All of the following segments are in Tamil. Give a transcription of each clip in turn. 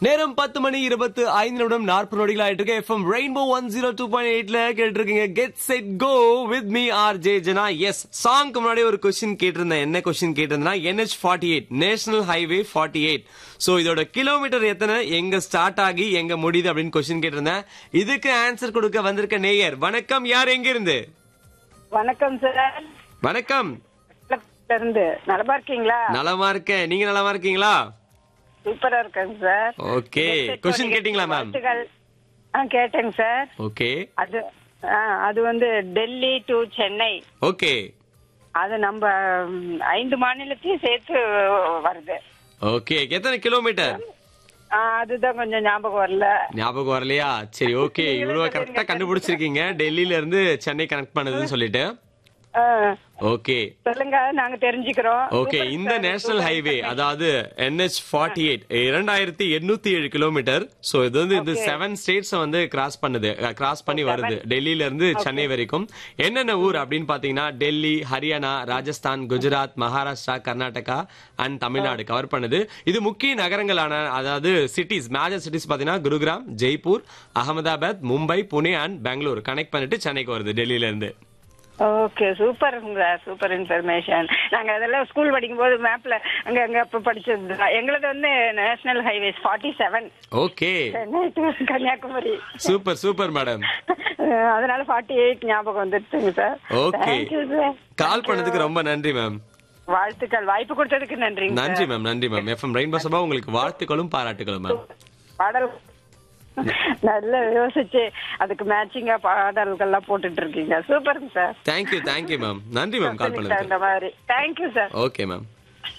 நேரம் பத்து மணி இருபத்து ஐந்து நிமிடம் நாற்பது நொடிகள் ஆயிட்டு இருக்கு FM rainbow one zero two point எயிட்ல கேட்டு இருக்கீங்க get set go with me R J Jana S சாங்க்கு முன்னாடி ஒரு கொஸ்டின் கேட்டிருந்தேன் என்ன கொஸ்டின் கேட்டிருந்தேன்னா NH forty eight national highway forty eight so இதோட கிலோமீட்டர் எத்தனை எங்க ஸ்டார்ட் ஆகி எங்க முடியுது அப்படின்னு கொஸ்டின் கேட்டிருந்தேன் இதுக்கு ஆன்சர் கொடுக்க வந்திருக்க நேயர் வணக்கம் யார் எங்க இருந்து வணக்கம் சார் வணக்கம் இருந்து நலமா இருக்கீங்களா நலமா இருக்கேன் நீங்க நலமா இருக்கீங்களா சூப்பரா இருக்கேங்க சார் ஓகே கொஸ்டின் கேட்டீங்களா மேம் வாழ்த்துக்கள். ஆ கேட்டேங்க சார் ஓகே அது ஆ, அது வந்து டெல்லி டு சென்னை ஓகே அது நம்ம ம், ஐந்து மாநிலத்தையும் சேர்த்து வருது ஓகே எத்தனை கிலோமீட்டர் ஆ, அதுதான் கொஞ்சம் ஞாபகம் வரல ஞாபகம் வரலையா சரி ஓகே இவ்வளவு கரெக்டா கண்டுபிடிச்சிருக்கீங்க டெல்லியில இருந்து சென்னை கனெக்ட் பண்ணுதுன்னு சொல்லிட்டு ஆ, ஓகே சொல்லுங்க நாங்க தெரிஞ்சுக்கிறோம் ஓகே சூப்பர் இந்த sir, national super highway sir. அதாவது என்ஹெச் ஃபார்ட்டி எயிட் இரண்டாயிரத்தி எண்ணூத்தி ஏழு கிலோமீட்டர் சோ இது வந்து இந்த செவன் ஸ்டேட்ஸ் வந்து கிராஸ் பண்ணுது கிராஸ் பண்ணி வருது டெல்லியில இருந்து சென்னை வரைக்கும் என்னென்ன ஊர் அப்படின்னு பாத்தீங்கன்னா டெல்லி ஹரியானா ராஜஸ்தான் குஜராத் மகாராஷ்டிரா கர்நாடகா அண்ட் தமிழ்நாடு கவர் பண்ணுது இது முக்கிய நகரங்களான அதாவது சிட்டிஸ் மேஜர் சிட்டிஸ் பாத்தீங்கன்னா குருகிராம் ஜெய்ப்பூர் அகமதாபாத் மும்பை புனே அண்ட் பெங்களூர் கனெக்ட் பண்ணிட்டு சென்னைக்கு வருது டெல்லியில இருந்து okay super sir super information நாங்க அதெல்லாம் ஸ்கூல் படிக்கும் போது மேப்ல அங்க அங்க அப்ப படிச்சது தான். எங்களது வந்து national highways forty seven okay Chennai to Kanyakumari super super madam ah அதனால ஃபார்ட்டி எயிட் ஞாபகம் வந்துருச்சுங்க sir Okay. Thank you sir call பண்ணதுக்கு ரொம்ப நன்றி மேம் வாழ்த்துக்கள் வாய்ப்பு கொடுத்ததுக்கு நன்றிங்க நன்றி சார் மேம் நன்றி மேம் எஃப்எம் ரெயின்போ சபா உங்களுக்கு வாழ்த்துக்களும் பாராட்டுகளும் மேம் பாடல் நல்லா யோசிச்சு அதுக்கு மேட்சிங்கா பாடல்கள்லாம் போட்டுட்டு இருக்கீங்க சூப்பருங்க சார் தேங்க்யூ தேங்க்யூ மேம் நன்றி மேம் கால் இந்த பண்ணதுக்கு மாதிரி தேங்க்யூ சார் ஓகே மேம்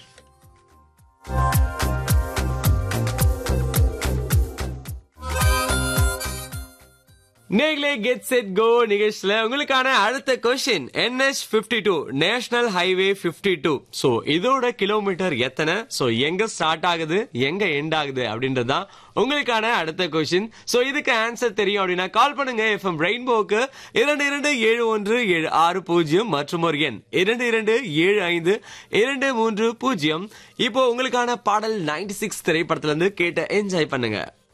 நேர்களே கெட் செட் கோ நிகழ்ச்சியில உங்களுக்கான அடுத்த question NH fifty two national highway fifty two so இதோட கிலோமீட்டர் எத்தனை ஸோ எங்க ஸ்டார்ட் ஆகுது எங்க எண்ட் ஆகுது அப்படின்றது தான் உங்களுக்கான அடுத்த கொஸ்டின் ஸோ இதுக்கு ஆன்சர் தெரியும் அப்படின்னா கால் பண்ணுங்க எஃப்எம் ரெயின்போக்கு இரண்டு இரண்டு ஏழு ஒன்று ஏழு ஆறு பூஜ்ஜியம் மற்றும் ஒரு எண் இரண்டு இரண்டு ஏழு ஐந்து இரண்டு மூன்று பூஜ்ஜியம் இப்போ உங்களுக்கான பாடல் நைன்டி சிக்ஸ் திரைப்படத்துல இருந்து கேட்டு என்ஜாய் பண்ணுங்க